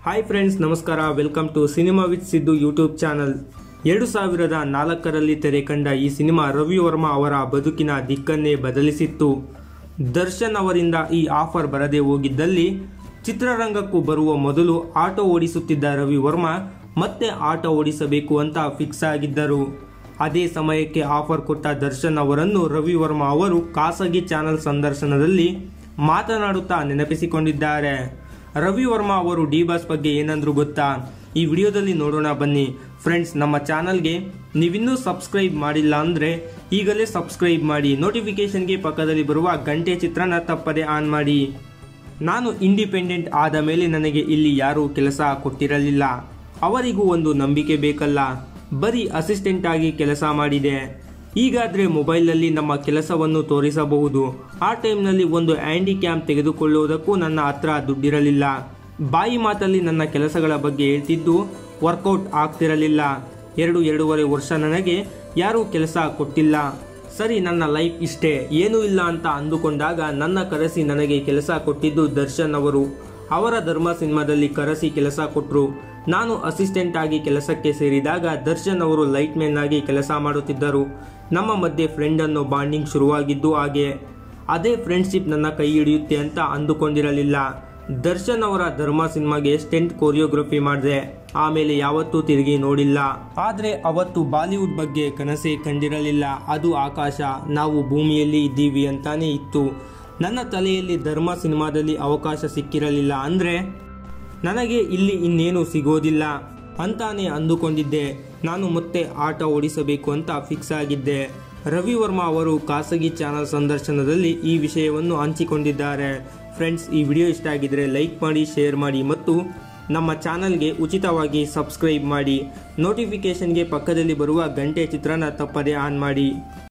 hi friends ನಮಸ್ಕಾರ welcome to cinema with Siddu YouTube channel ಎರಡು ಸಾವಿರದ ನಾಲ್ಕರಲ್ಲಿ ತೆರೆ ಕಂಡ ಈ ಸಿನಿಮಾ ರವಿ ವರ್ಮಾ ಅವರ ಬದುಕಿನ ದಿಕ್ಕನ್ನೇ ಬದಲಿಸಿತ್ತು ದರ್ಶನ್ ಅವರಿಂದ ಈ ಆಫರ್ ಬರದೇ ಹೋಗಿದ್ದಲ್ಲಿ ಚಿತ್ರರಂಗಕ್ಕೂ ಬರುವ ಮೊದಲು ಆಟೋ ಓಡಿಸುತ್ತಿದ್ದ ರವಿ ವರ್ಮಾ ಮತ್ತೆ ಆಟೋ ಓಡಿಸಬೇಕು ಅಂತ ಫಿಕ್ಸ್ ಆಗಿದ್ದರು ಅದೇ ಸಮಯಕ್ಕೆ ಆಫರ್ ಕೊಟ್ಟ ದರ್ಶನ್ ಅವರನ್ನು ರವಿ ವರ್ಮಾ ಅವರು ಖಾಸಗಿ ಚಾನೆಲ್ ಸಂದರ್ಶನದಲ್ಲಿ ಮಾತನಾಡುತ್ತಾ ನೆನಪಿಸಿಕೊಂಡಿದ್ದಾರೆ ರವಿ ವರ್ಮಾ ಅವರು ಡಿ ಬಾಸ್ ಬಗ್ಗೆ ಏನಂದ್ರು ಗೊತ್ತಾ ಈ ವಿಡಿಯೋದಲ್ಲಿ ನೋಡೋಣ ಬನ್ನಿ ಫ್ರೆಂಡ್ಸ್ ನಮ್ಮ ಚಾನಲ್ಗೆ ನೀವಿನ್ನೂ ಸಬ್ಸ್ಕ್ರೈಬ್ ಮಾಡಿಲ್ಲ ಅಂದ್ರೆ ಈಗಲೇ ಸಬ್ಸ್ಕ್ರೈಬ್ ಮಾಡಿ ನೋಟಿಫಿಕೇಶನ್ಗೆ ಪಕ್ಕದಲ್ಲಿ ಬರುವ ಗಂಟೆ ಚಿತ್ರನ ತಪ್ಪದೆ ಆನ್ ಮಾಡಿ ನಾನು ಇಂಡಿಪೆಂಡೆಂಟ್ ಆದ ಮೇಲೆ ನನಗೆ ಇಲ್ಲಿ ಯಾರೂ ಕೆಲಸ ಕೊಟ್ಟಿರಲಿಲ್ಲ ಅವರಿಗೂ ಒಂದು ನಂಬಿಕೆ ಬೇಕಲ್ಲ ಬರೀ ಅಸಿಸ್ಟೆಂಟ್ ಆಗಿ ಕೆಲಸ ಮಾಡಿದೆ ಈಗಾದ್ರೆ ಮೊಬೈಲ್ನಲ್ಲಿ ನಮ್ಮ ಕೆಲಸವನ್ನು ತೋರಿಸಬಹುದು ಆ ಟೈಮ್ನಲ್ಲಿ ಒಂದು ಹ್ಯಾಂಡಿ ಕ್ಯಾಮ್ ತೆಗೆದುಕೊಳ್ಳುವುದಕ್ಕೂ ನನ್ನ ಹತ್ರ ದುಡ್ಡಿರಲಿಲ್ಲ ಬಾಯಿ ಮಾತಲ್ಲಿ ನನ್ನ ಕೆಲಸಗಳ ಬಗ್ಗೆ ಹೇಳ್ತಿದ್ದು ವರ್ಕೌಟ್ ಆಗ್ತಿರಲಿಲ್ಲ ಎರಡು ಎರಡೂವರೆ ವರ್ಷ ನನಗೆ ಯಾರೂ ಕೆಲಸ ಕೊಟ್ಟಿಲ್ಲ ಸರಿ ನನ್ನ ಲೈಫ್ ಇಷ್ಟೇ ಏನೂ ಇಲ್ಲ ಅಂತ ಅಂದುಕೊಂಡಾಗ ನನ್ನ ಕರೆಸಿ ನನಗೆ ಕೆಲಸ ಕೊಟ್ಟಿದ್ದು ದರ್ಶನ್ ಅವರು ಅವರ ಧರ್ಮ ಸಿನಿಮಾದಲ್ಲಿ ಕರೆಸಿ ಕೆಲಸ ಕೊಟ್ಟರು ನಾನು ಅಸಿಸ್ಟೆಂಟ್ ಆಗಿ ಕೆಲಸಕ್ಕೆ ಸೇರಿದಾಗ ದರ್ಶನ್ ಅವರು ಲೈಟ್ ಮ್ಯಾನ್ ಆಗಿ ಕೆಲಸ ಮಾಡುತ್ತಿದ್ದರು ನಮ್ಮ ಮಧ್ಯೆ ಫ್ರೆಂಡ್ ಅನ್ನೋ ಬಾಂಡಿಂಗ್ ಶುರುವಾಗಿದ್ದು ಹಾಗೆ ಅದೇ ಫ್ರೆಂಡ್ಶಿಪ್ ನನ್ನ ಕೈ ಹಿಡಿಯುತ್ತೆ ಅಂತ ಅಂದುಕೊಂಡಿರಲಿಲ್ಲ ದರ್ಶನ್ ಅವರ ಧರ್ಮ ಸಿನಿಮಾಗೆ ಸ್ಟೆಂಟ್ ಕೊರಿಯೋಗ್ರಫಿ ಮಾಡಿದೆ ಆಮೇಲೆ ಯಾವತ್ತೂ ತಿರುಗಿ ನೋಡಿಲ್ಲ ಆದ್ರೆ ಅವತ್ತು ಬಾಲಿವುಡ್ ಬಗ್ಗೆ ಕನಸೇ ಕಂಡಿರಲಿಲ್ಲ ಅದು ಆಕಾಶ ನಾವು ಭೂಮಿಯಲ್ಲಿ ಇದ್ದೀವಿ ಅಂತಾನೆ ಇತ್ತು ನನ್ನ ತಲೆಯಲ್ಲಿ ಧರ್ಮ ಸಿನಿಮಾದಲ್ಲಿ ಅವಕಾಶ ಸಿಕ್ಕಿರಲಿಲ್ಲ ಅಂದ್ರೆ ನನಗೆ ಇಲ್ಲಿ ಇನ್ನೇನು ಸಿಗೋದಿಲ್ಲ ಅಂತಾನೆ ಅಂದುಕೊಂಡಿದ್ದೆ ನಾನು ಮತ್ತೆ ಆಟ ಓಡಿಸಬೇಕು ಅಂತ ಫಿಕ್ಸ್ ಆಗಿದ್ದೆ ರವಿ ವರ್ಮಾ ಅವರು ಖಾಸಗಿ ಚಾನಲ್ ಸಂದರ್ಶನದಲ್ಲಿ ಈ ವಿಷಯವನ್ನು ಹಂಚಿಕೊಂಡಿದ್ದಾರೆ ಫ್ರೆಂಡ್ಸ್ ಈ ವಿಡಿಯೋ ಇಷ್ಟ ಆಗಿದ್ರೆ ಲೈಕ್ ಮಾಡಿ ಶೇರ್ ಮಾಡಿ ಮತ್ತು ನಮ್ಮ ಚಾನಲ್ಗೆ ಉಚಿತವಾಗಿ ಸಬ್ಸ್ಕ್ರೈಬ್ ಮಾಡಿ ನೋಟಿಫಿಕೇಷನ್ಗೆ ಪಕ್ಕದಲ್ಲಿ ಬರುವ ಗಂಟೆ ಚಿತ್ರನ ತಪ್ಪದೆ ಆನ್ ಮಾಡಿ